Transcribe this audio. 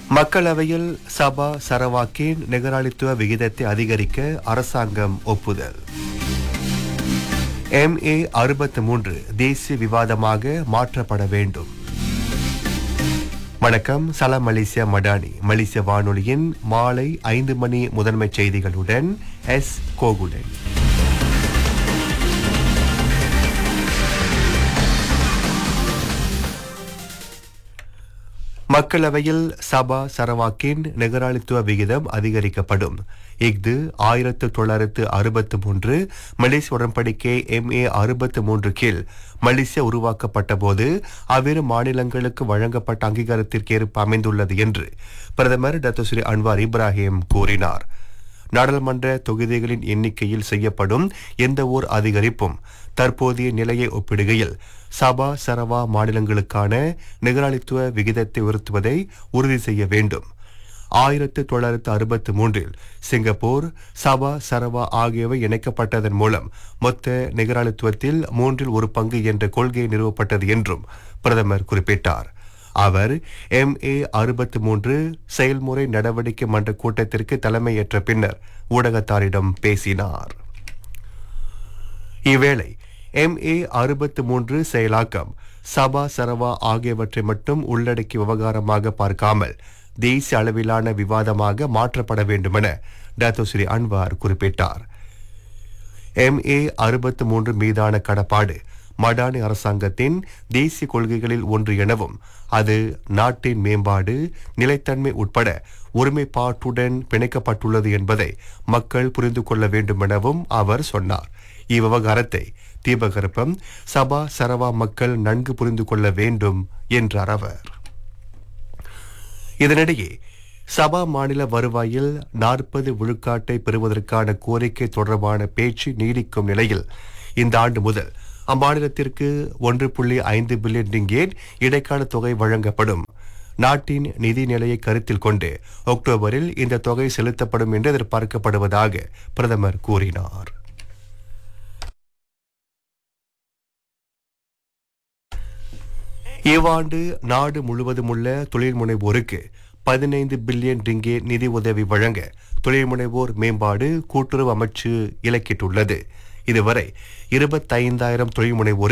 மக்களவையில் சபா சரவாக்கின் நிகராளித்துவ விகிதத்தை அதிகரிக்க அரசாங்கம் ஒப்புதல் எம்ஏ அறுபத்து மூன்று தேசிய விவாதமாக மாற்றப்பட வேண்டும் வணக்கம் சலாம் மலேசியா மடானி மலேசிய வானொலியின் மாலை ஐந்து மணி முதன்மை செய்திகளுடன் எஸ் கோகுலன் மக்களவையில் சபா சரவாக்கின் நிகராளித்துவ விகிதம் அதிகரிக்கப்படும் இஃது ஆயிரத்து தொள்ளாயிரத்து அறுபத்து மூன்று மலேசிய உடன்படிக்கை எம்ஏ அறுபத்து மூன்று கீழ் மலேசியா உருவாக்கப்பட்ட போது அவ்விரு மாநிலங்களுக்கு வழங்கப்பட்ட அங்கீகாரத்திற்கேற்ப அமைந்துள்ளது என்று பிரதமர் டத்து ஸ்ரீ அன்வார் இப்ராஹிம் கூறினார் நாடாளுமன்ற தொகுதிகளின் எண்ணிக்கையில் செய்யப்படும் எந்த ஓர் அதிகரிப்பும் தற்போதைய நிலையை ஒப்பிடுகையில் சபா சரவா மாநிலங்களுக்கான நிகராளித்துவ விகிதத்தை உயர்த்துவதை உறுதி செய்ய வேண்டும் ஆயிரத்து தொள்ளாயிரத்து அறுபத்து மூன்றில் சிங்கப்பூர் சபா சரவா ஆகியவை இணைக்கப்பட்டதன் மூலம் மொத்த நிகராளித்துவத்தில் மூன்றில் ஒரு பங்கு என்ற கொள்கை நிறுவப்பட்டது என்றும் பிரதமர் குறிப்பிட்டார் அவர் எம்ஏ அறுபத்து மூன்று செயல்முறை நடவடிக்கை மன்ற கூட்டத்திற்கு தலைமையேற்ற பின்னர் ஊடகத்தாரிடம் பேசினார் இவ்வேளை எம்ஏ அறுபத்து மூன்று செயலாக்கம் சபா சரவா ஆகியவற்றை மட்டும் உள்ளடக்கிய விவகாரமாக பார்க்காமல் தேசிய அளவிலான விவாதமாக மாற்றப்பட வேண்டுமென டாக்டர் ஸ்ரீ அன்வார் குறிப்பிட்டார் எம்ஏ அறுபத்து மூன்று மீதான கடப்பாடு மடானி அரசாங்கத்தின் தேசிய கொள்கைகளில் ஒன்று எனவும் அது நாட்டின் மேம்பாடு நிலைத்தன்மை உட்பட ஒருமைப்பாட்டுடன் பிணைக்கப்பட்டுள்ளது என்பதை மக்கள் புரிந்து கொள்ள வேண்டும் எனவும் அவர் சொன்னார் இவ்விவகாரத்தை தீபகற்பம் சபா சரவா மக்கள் நன்கு புரிந்து கொள்ள வேண்டும் என்றார் அவர் இதனிடையே சபா மாநில வருவாயில் நாற்பது விழுக்காட்டை பெறுவதற்கான கோரிக்கை தொடர்பான பேச்சு நீடிக்கும் நிலையில் இந்த ஆண்டு முதல் அம்மாநிலத்திற்கு ஒன்று புள்ளி ஐந்து பில்லியன் ரிங்கேட் இடைக்கால தொகை வழங்கப்படும் நாட்டின் நிதி நிலையை கருத்தில் கொண்டு அக்டோபரில் இந்த தொகை செலுத்தப்படும் என்று எதிர்பார்க்கப்படுவதாக பிரதமர் கூறினார் இவ்வாண்டு நாடு முழுவதும் உள்ள தொழில் முனைவோருக்கு பதினைந்து பில்லியன் ரிங்கே நிதி உதவி வழங்க தொழில் முனைவோர் மேம்பாடு கூட்டுறவு அமைச்சு இலக்கிட்டுள்ளது இதுவரை இருபத்தைந்தாயிரம் தொழில் முனைவோருக்கு